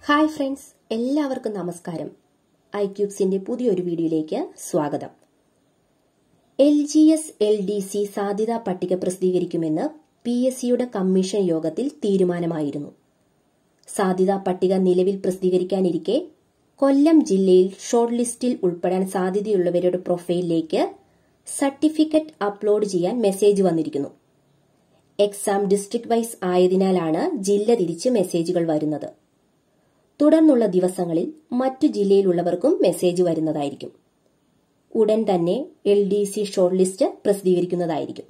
Hi friends എല്ലാവർക്കും നമസ്കാരം I ക്യൂബ്സിന്റെ പുതിയൊരു വീഡിയോയിലേക്ക് സ്വാഗതം L G S L D C സാധ്യതാ പട്ടിക പ്രസിദ്ധീകരിക്കുമെന്ന് പി എസ് സിയുടെ കമ്മീഷൻ യോഗത്തിൽ തീരുമാനമായിരുന്നു സാധ്യതാ പട്ടിക നിലവിൽ പ്രസിദ്ധീകരിക്കാനിരിക്കെ കൊല്ലം ജില്ലയിൽ ഷോർട്ട് ലിസ്റ്റിൽ ഉൾപ്പെടാൻ സാധ്യതയുള്ളവരുടെ പ്രൊഫൈലിലേക്ക് സർട്ടിഫിക്കറ്റ് അപ്ലോഡ് ചെയ്യാൻ മെസ്സേജ് വന്നിരിക്കുന്നു എക്സാം ഡിസ്ട്രിക്ട് വൈസ് ആയതിനാലാണ് ജില്ല തിരിച്ച് മെസ്സേജുകൾ വരുന്നത് തുടർന്നുള്ള ദിവസങ്ങളിൽ മറ്റു ജില്ലയിലുള്ളവർക്കും മെസ്സേജ് വരുന്നതായിരിക്കും ഉടൻ തന്നെ L D C short list പ്രസിദ്ധീകരിക്കുന്നതായിരിക്കും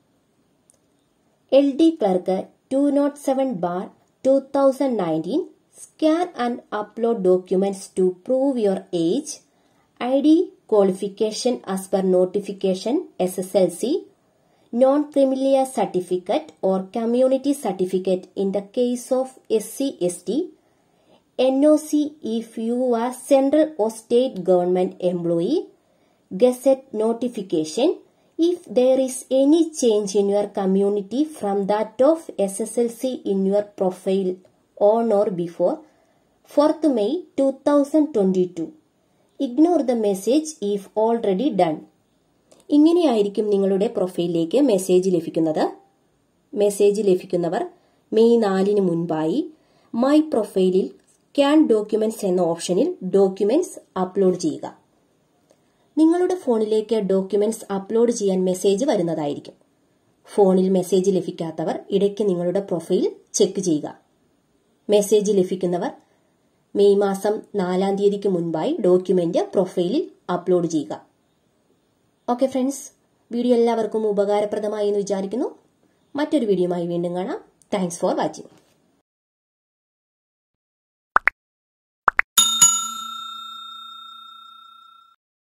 L D clerk two nought seven bar two thousand nineteen scan and upload documents to prove your age I D qualification as per notification S S L C non creamy layer certificate or community certificate in the case of S C S T NOC if you are central or state government employee, Gazette notification if there is any change in your community from that of SSLC in your profile on or before 4th May 2022. Ignore the message if already done. ഇങ്ങനെയായിരിക്കും നിങ്ങളുടെ പ്രൊഫൈലിലേക്ക് message ലഭിക്കുന്നത് message ലഭിക്കുന്നവർ May നാലിന് മുൻപായി my പ്രൊഫൈലിൽ scan documents എന്ന ഓപ്ഷനിൽ ഡോക്യുമെന്റ്സ് അപ്ലോഡ് ചെയ്യുക നിങ്ങളുടെ ഫോണിലേക്ക് ഡോക്യുമെന്റ്സ് അപ്ലോഡ് ചെയ്യാൻ മെസ്സേജ് വരുന്നതായിരിക്കും ഫോണിൽ മെസ്സേജ് ലഭിക്കാത്തവർ ഇടയ്ക്ക് നിങ്ങളുടെ പ്രൊഫൈൽ ചെക്ക് ചെയ്യുക മെസ്സേജ് ലഭിക്കുന്നവർ മെയ് മാസം നാലാം തീയതിക്ക് മുൻപായി ഡോക്യുമെന്റ് പ്രൊഫൈലിൽ അപ്ലോഡ് ചെയ്യുക ഓക്കെ ഫ്രണ്ട്സ് വീഡിയോ എല്ലാവർക്കും ഉപകാരപ്രദമായി എന്ന് വിചാരിക്കുന്നു മറ്റൊരു വീഡിയോയുമായി വീണ്ടും കാണാം താങ്ക്സ് ഫോർ വാച്ചിങ്